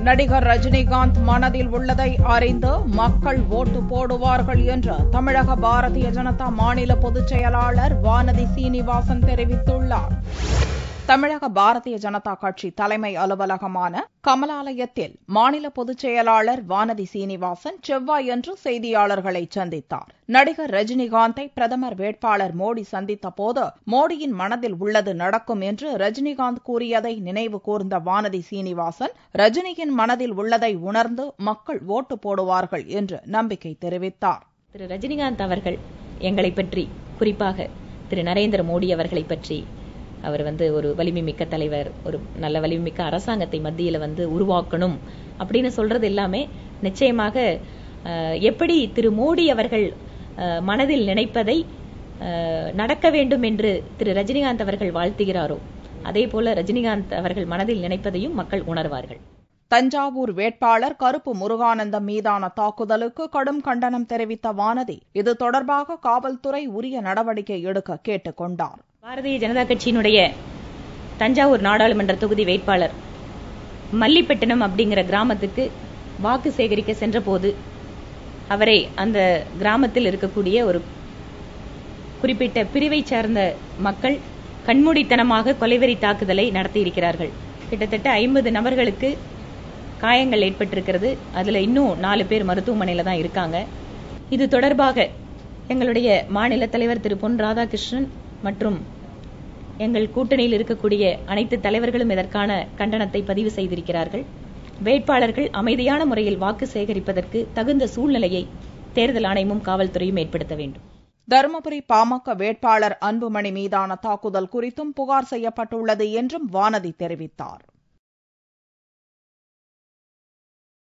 நடிகர் ரஜினிகாந்த் மனதில் உள்ளதை அறிந்து மக்கள் ஓட்டு போடுவார்கள் என்று தமிழக பாரதிய ஜனதா மாநில பொதுச் செயலாளர் வானதி சீனிவாசன் தெரிவித்துள்ளார் தமிழக பாரதிய ஜனதா கட்சி தலைமை அலுவலகமான கமலாலயத்தில் மாநில பொதுச் செயலாளர் வானதி சீனிவாசன் செவ்வாயன்று செய்தியாளர்களை சந்தித்தார் நடிகர் ரஜினிகாந்தை பிரதமர் வேட்பாளர் மோடி சந்தித்த போது மோடியின் மனதில் உள்ளது நடக்கும் என்று ரஜினிகாந்த் கூறியதை நினைவு கூர்ந்த வானதி சீனிவாசன் ரஜினியின் மனதில் உள்ளதை உணர்ந்து மக்கள் ஓட்டு போடுவார்கள் என்று நம்பிக்கை தெரிவித்தார் திரு ரஜினிகாந்த் அவர்கள் எங்களை பற்றி குறிப்பாக திரு நரேந்திர மோடி அவர்களை பற்றி அவர் வந்து ஒரு வலிமை மிக்க தலைவர் ஒரு நல்ல வலிமை மிக்க அரசாங்கத்தை மத்தியில் வந்து உருவாக்கணும் அப்படின்னு சொல்றது எல்லாமே நிச்சயமாக அஹ், எப்படி திரு மோடி அவர்கள் அஹ், மனதில் நினைப்பதை அஹ், நடக்க வேண்டும் என்று திரு ரஜினிகாந்த் அவர்கள் வாழ்த்துகிறாரோ அதே போல ரஜினிகாந்த் அவர்கள் மனதில் நினைப்பதையும் மக்கள் உணர்வார்கள் தஞ்சாவூர் வேட்பாளர் கருப்பு முருகானந்தம் மீதான தாக்குதலுக்கு கடும் கண்டனம் தெரிவித்த வானதி இது தொடர்பாக காவல்துறை உரிய நடவடிக்கை எடுக்க கேட்டுக் கொண்டார் பாரதிய ஜனதா கட்சியினுடைய தஞ்சாவூர் நாடாளுமன்ற தொகுதி வேட்பாளர் மல்லிப்பட்டினம் அப்படிங்கிற கிராமத்துக்கு வாக்கு சேகரிக்க சென்றபோது அவரை அந்த கிராமத்தில் இருக்கக்கூடிய ஒரு குறிப்பிட்ட பிரிவை சார்ந்த மக்கள் கண்மூடித்தனமாக கொலைவெறி தாக்குதலை நடத்தியிருக்கிறார்கள் கிட்டத்தட்ட ஐம்பது நபர்களுக்கு காயங்கள் ஏற்பட்டிருக்கிறது அதுல இன்னும் நாலு பேர் மருத்துவமனையில தான் இருக்காங்க இது தொடர்பாக எங்களுடைய மாநில தலைவர் திரு பொன் ராதாகிருஷ்ணன் மற்றும் எங்கள் கூட்டணியில் இருக்கக்கூடிய அனைத்து தலைவர்களும் இதற்கான கண்டனத்தை பதிவு செய்திருக்கிறார்கள் வேட்பாளர்கள் அமைதியான முறையில் வாக்கு சேகரிப்பதற்கு தகுந்த சூழ்நிலையை தேர்தல் ஆணையமும் காவல்துறையும் ஏற்படுத்த வேண்டும் தருமபுரி பாமக வேட்பாளர் அன்புமணி மீதான தாக்குதல் குறித்தும் புகார் செய்யப்பட்டுள்ளது என்றும் வானதி தெரிவித்தார்